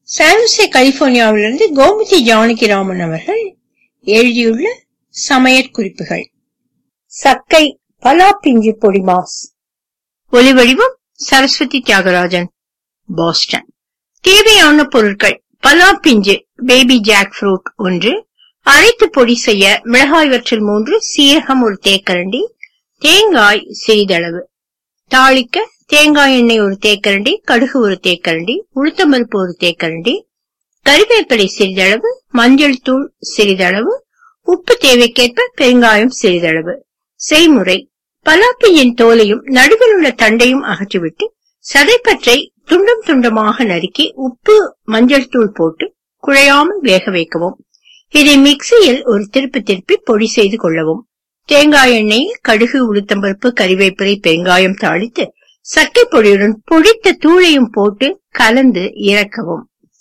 சான்சே கலிபோர்னியாவிலிருந்து கோமதி ஜானகிராமன் அவர்கள் எழுதியுள்ள சமையற்குறிப்புகள் சக்கை பலா பிஞ்சு பொடி மாஸ் ஒலிவடிவம் சரஸ்வதி தியாகராஜன் பாஸ்டன் தேவையான பொருட்கள் பலா பிஞ்சு பேபி ஜாக் ஃப்ரூட் ஒன்று அரைத்து பொடி செய்ய மிளகாய் வற்றல் மூன்று சீரகம் ஒரு தேக்கரண்டி தேங்காய் சிறிதளவு தாளிக்க தேங்காய் எண்ணெய் ஒரு தேக்கரண்டி கடுகு ஒரு தேக்கரண்டி உளுத்தம்பருப்பு ஒரு தேக்கரண்டி கறிவேப்பிலை சிறிதளவு மஞ்சள் தூள் சிறிதளவு உப்பு தேவைக்கேற்ப பெருங்காயம் சிறிதளவு செய்முறை பலாப்பியின் தோலையும் நடுவில் உள்ள தண்டையும் அகற்றிவிட்டு சதைப்பற்றை துண்டம் துண்டமாக நறுக்கி உப்பு மஞ்சள் தூள் போட்டு குழையாமல் வேக வைக்கவும் இதை மிக்சியில் ஒரு திருப்பி திருப்பி பொடி செய்து கொள்ளவும் தேங்காய் எண்ணெயில் கடுகு உளுத்தம்பருப்பு கறிவேப்பிலை பெருங்காயம் தாளித்து சக்கை பொடியுடன் பொடித்த தூளையும் போட்டு கலந்து இறக்கவும்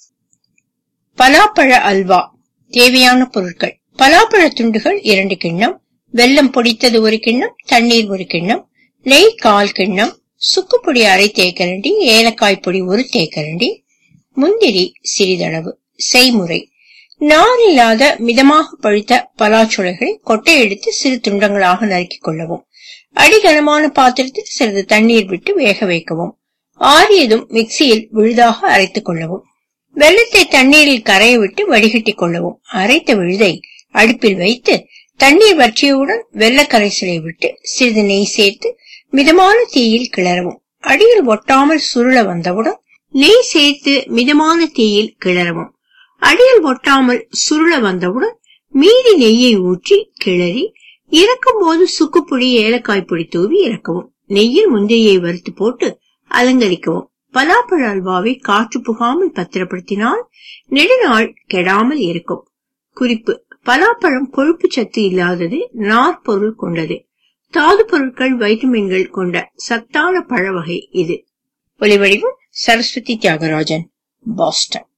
பலாப்பழ அல்வா தேவையான பொருட்கள் பலாப்பழ துண்டுகள் இரண்டு கிண்ணம் வெல்லம் பொடித்தது ஒரு கிண்ணம் தண்ணீர் ஒரு கிண்ணம் நெய் கால் கிண்ணம் சுக்குப்பொடி அரை தேக்கரண்டி ஏலக்காய் பொடி ஒரு தேக்கரண்டி முந்திரி சிறிதளவு செய்முறை நார் இல்லாத மிதமாக பழுத்த பலாச்சுளைகளை கொட்டை எடுத்து சிறு துண்டங்களாக நறுக்கிக் கொள்ளவும் அடிகனமான பாத்திரத்தில் சிறிது தண்ணீர் விட்டு வேக வைக்கவும் ஆறியதும் மிக்சியில் விழுதாக அரைத்துக் கொள்ளவும் வெள்ளத்தை தண்ணீரில் கரைய விட்டு வடிகட்டிக் கொள்ளவும் அரைத்த விழுதை அடுப்பில் வைத்து தண்ணீர் வற்றியவுடன் வெள்ள கரைசலை விட்டு சிறிது நெய் சேர்த்து மிதமான தீயில் கிளறவும் அடியில் ஒட்டாமல் சுருள வந்தவுடன் நெய் சேர்த்து மிதமான தீயில் கிளறவும் அடியில் ஒட்டாமல் சுருள வந்தவுடன் மீதி நெய்யை ஊற்றி கிளறி இறக்கும் போது சுக்குப்பொடி ஏலக்காய் பொடி தூவி இறக்கவும் நெய்யில் முந்திரியை வறுத்து போட்டு அலங்கரிக்கவும் பலாப்பழ அல்வாவை காற்று புகாமல் பத்திரப்படுத்தினால் நெடுநாள் கெடாமல் இருக்கும் குறிப்பு பலாப்பழம் கொழுப்பு சத்து இல்லாதது நார்பொருள் கொண்டது தாது பொருட்கள் வைட்டமின்கள் கொண்ட சத்தான பழ வகை இது ஒலிவடிவம் சரஸ்வதி தியாகராஜன் பாஸ்டன்